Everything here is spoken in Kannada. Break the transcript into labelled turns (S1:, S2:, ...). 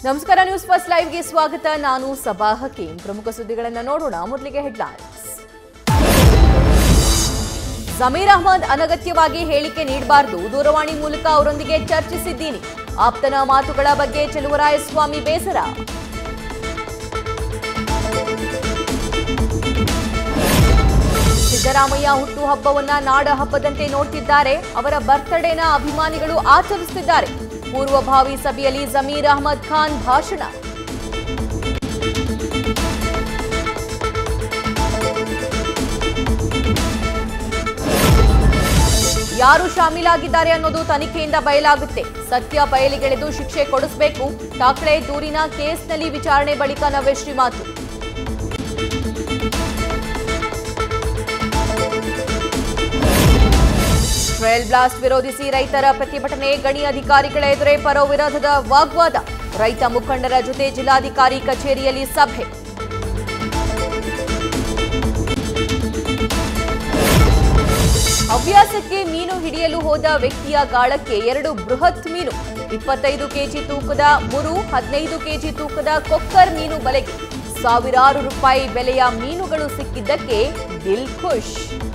S1: ನಮಸ್ಕಾರ ನ್ಯೂಸ್ ಫಸ್ಟ್ ಲೈವ್ಗೆ ಸ್ವಾಗತ ನಾನು ಸಬಾ ಹಕೀಂ ಪ್ರಮುಖ ಸುದ್ದಿಗಳನ್ನು ನೋಡೋಣ ಮೊದಲಿಗೆ ಹೆಡ್ಲೈನ್ಸ್ ಜಮೀರ್ ಅಹಮದ್ ಅನಗತ್ಯವಾಗಿ ಹೇಳಿಕೆ ನೀಡಬಾರದು ದೂರವಾಣಿ ಮೂಲಕ ಅವರೊಂದಿಗೆ ಚರ್ಚಿಸಿದ್ದೀನಿ ಆಪ್ತನ ಮಾತುಗಳ ಬಗ್ಗೆ ಚೆಲುವರಾಯಸ್ವಾಮಿ ಬೇಸರ ಸಿದ್ದರಾಮಯ್ಯ ಹುಟ್ಟುಹಬ್ಬವನ್ನ ನಾಡ ಹಬ್ಬದಂತೆ ನೋಡ್ತಿದ್ದಾರೆ ಅವರ ಬರ್ತ್ಡೇನ ಅಭಿಮಾನಿಗಳು ಆಚರಿಸುತ್ತಿದ್ದಾರೆ ಪೂರ್ವಭಾವಿ ಸಭೆಯಲ್ಲಿ ಜಮೀರ್ ಅಹಮದ್ ಖಾನ್ ಭಾಷಣ ಯಾರು ಶಾಮೀಲಾಗಿದ್ದಾರೆ ಅನ್ನೋದು ತನಿಖೆಯಿಂದ ಬಯಲಾಗುತ್ತೆ ಸತ್ಯ ಬಯಲಿಗೆಳೆದು ಶಿಕ್ಷೆ ಕೊಡಿಸಬೇಕು ಠಾಕ್ರೆ ದೂರಿನ ಕೇಸ್ನಲ್ಲಿ ವಿಚಾರಣೆ ಬಳಿಕ ನವ್ಯಶ್ರೀ ಮಾತು ಟ್ರಯಲ್ ಬ್ಲಾಸ್ಟ್ ವಿರೋಧಿಸಿ ರೈತರ ಪ್ರತಿಭಟನೆ ಗಣಿ ಅಧಿಕಾರಿಗಳ ಎದುರೇ ಪರೋ ವಿರೋಧದ ವಾಗ್ವಾದ ರೈತ ಮುಖಂಡರ ಜೊತೆ ಜಿಲ್ಲಾಧಿಕಾರಿ ಕಚೇರಿಯಲ್ಲಿ ಸಭೆ ಹವ್ಯಾಸಕ್ಕೆ ಮೀನು ಹಿಡಿಯಲು ಹೋದ ವ್ಯಕ್ತಿಯ ಗಾಳಕ್ಕೆ ಎರಡು ಬೃಹತ್ ಮೀನು ಇಪ್ಪತ್ತೈದು ಕೆಜಿ ತೂಕದ ಮುರು ಹದಿನೈದು ಕೆಜಿ ತೂಕದ ಕೊಕ್ಕರ್ ಮೀನು ಬಲೆಗೆ ಸಾವಿರಾರು ರೂಪಾಯಿ ಬೆಲೆಯ ಮೀನುಗಳು ಸಿಕ್ಕಿದ್ದಕ್ಕೆ ದಿಲ್ ಖುಷ್